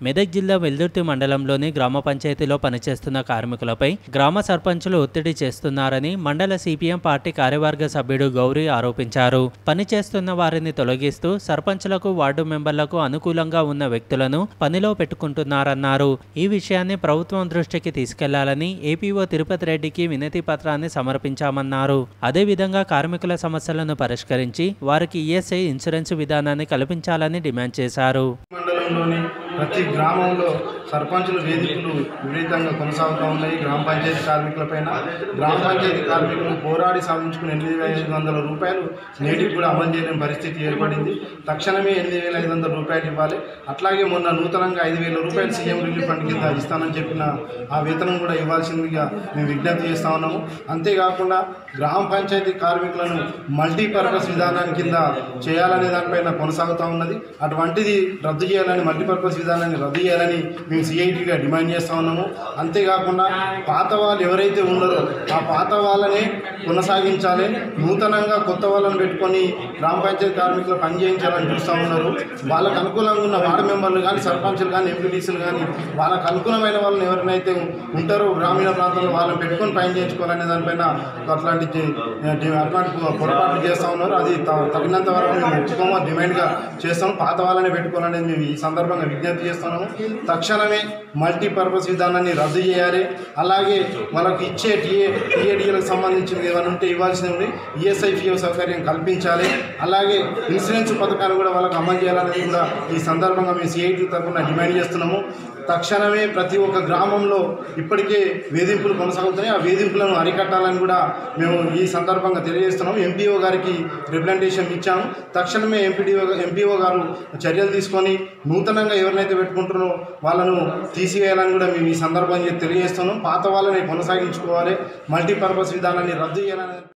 మెదక్ జిల్లా వెల్దుర్తి మండలంలోని గ్రామ పంచాయతీలో పనిచేస్తున్న కార్మికులపై గ్రామ సర్పంచులు ఒత్తిడి చేస్తున్నారని మండల సిపిఎం పార్టీ కార్యవర్గ సభ్యుడు గౌరీ ఆరోపించారు పనిచేస్తున్న వారిని తొలగిస్తూ సర్పంచులకు వార్డు మెంబర్లకు అనుకూలంగా ఉన్న వ్యక్తులను పనిలో పెట్టుకుంటున్నారన్నారు ఈ విషయాన్ని ప్రభుత్వం దృష్టికి తీసుకెళ్లాలని ఏపీఓ తిరుపతి రెడ్డికి వినతి పత్రాన్ని సమర్పించామన్నారు అదేవిధంగా కార్మికుల సమస్యలను పరిష్కరించి వారికి ఈఎస్ఐ ఇన్సూరెన్స్ విధానాన్ని కల్పించాలని డిమాండ్ చేశారు మండలంలోని ప్రతి గ్రామంలో సర్పంచుల వేదికలు విపరీతంగా కొనసాగుతూ ఉన్నాయి గ్రామ పంచాయతీ కార్మికులపైన గ్రామ పంచాయతీ కార్మికులు పోరాడి సాధించుకున్న ఎనిమిది వేల ఐదు వందల రూపాయలు నేటికి కూడా అమలు చేయలేని పరిస్థితి ఏర్పడింది తక్షణమే ఎనిమిది వేల ఐదు వందల రూపాయలు ఇవ్వాలి అట్లాగే మొన్న నూతనంగా ఐదు వేల రూపాయలు సీఎం రిలీఫ్ ఫండ్ కింద ఇస్తానని చెప్పిన ఆ వేతనం కూడా ఇవ్వాల్సిందిగా మేము విజ్ఞప్తి చేస్తా ఉన్నాము అంతేకాకుండా గ్రామ పంచాయతీ కార్మికులను మల్టీపర్పస్ విధానం కింద చేయాలనే దానిపైన కొనసాగుతూ ఉన్నది అటువంటిది రద్దు చేయాలని మల్టీపర్పస్ విధానాన్ని రద్దు చేయాలని మేము సిఐటిగా డిమాండ్ చేస్తూ ఉన్నాము అంతేకాకుండా పాత వాళ్ళు ఎవరైతే ఉన్నారో ఆ పాత వాళ్ళనే కొనసాగించాలి నూతనంగా కొత్త వాళ్ళని పెట్టుకొని గ్రామ పంచాయతీ కార్మికులు పని చేయించాలని చూస్తూ ఉన్నారు వాళ్ళకు అనుకూలంగా ఉన్న వార్డు మెంబర్లు కానీ సర్పంచులు కానీ ఎంపీటీసీలు కానీ వాళ్ళకు అనుకూలమైన వాళ్ళని ఎవరినైతే ఉంటారో గ్రామీణ ప్రాంతంలో వాళ్ళని పెట్టుకొని పని చేయించుకోవాలనే దానిపైన అట్లాంటి డి- డి- అట్లాంటి పొరపాట్లు చేస్తూ ఉన్నారు అది త- తగినంత వరకు మేము ఒప్పుకోమో డిమాండ్గా చేస్తాము పాత వాళ్ళని పెట్టుకోవాలనేది మేము ఈ సందర్భంగా విజ్ఞప్తి చేస్తున్నాము తక్షణమే మల్టీపర్పస్ విధానాన్ని రద్దు చేయాలి అలాగే వాళ్ళకి ఇచ్చే టీఏ టీఏడీలకు సంబంధించినవి ఏమైనా ఉంటే ఇవ్వాల్సినవి ఈఎస్ఐ ఫీఓ సౌకర్యం కల్పించాలి అలాగే ఇన్సూరెన్స్ పథకాన్ని కూడా వాళ్ళకి అమలు చేయాలనేది కూడా ఈ సందర్భంగా మేము సిఐటి తరఫున డిమాండ్ చేస్తున్నాము తక్షణమే ప్రతి ఒక్క గ్రామంలో ఇప్పటికే వేధింపులు కొనసాగుతున్నాయి ఆ వేధింపులను అరికట్టాలని కూడా మేము ఈ సందర్భంగా తెలియజేస్తున్నాము ఎంపీఓ గారికి రిప్రజెంటేషన్ ఇచ్చాము తక్షణమే ఎంపీడీఓ ఎంపీఓ గారు చర్యలు తీసుకొని నూతనంగా ఎవరినైతే పెట్టుకుంటారో వాళ్ళను తీసివేయాలని కూడా మేము ఈ సందర్భంగా తెలియజేస్తున్నాం పాత వాళ్ళని కొనసాగించుకోవాలి మల్టీపర్పస్ విధానాన్ని రద్దు చేయాలని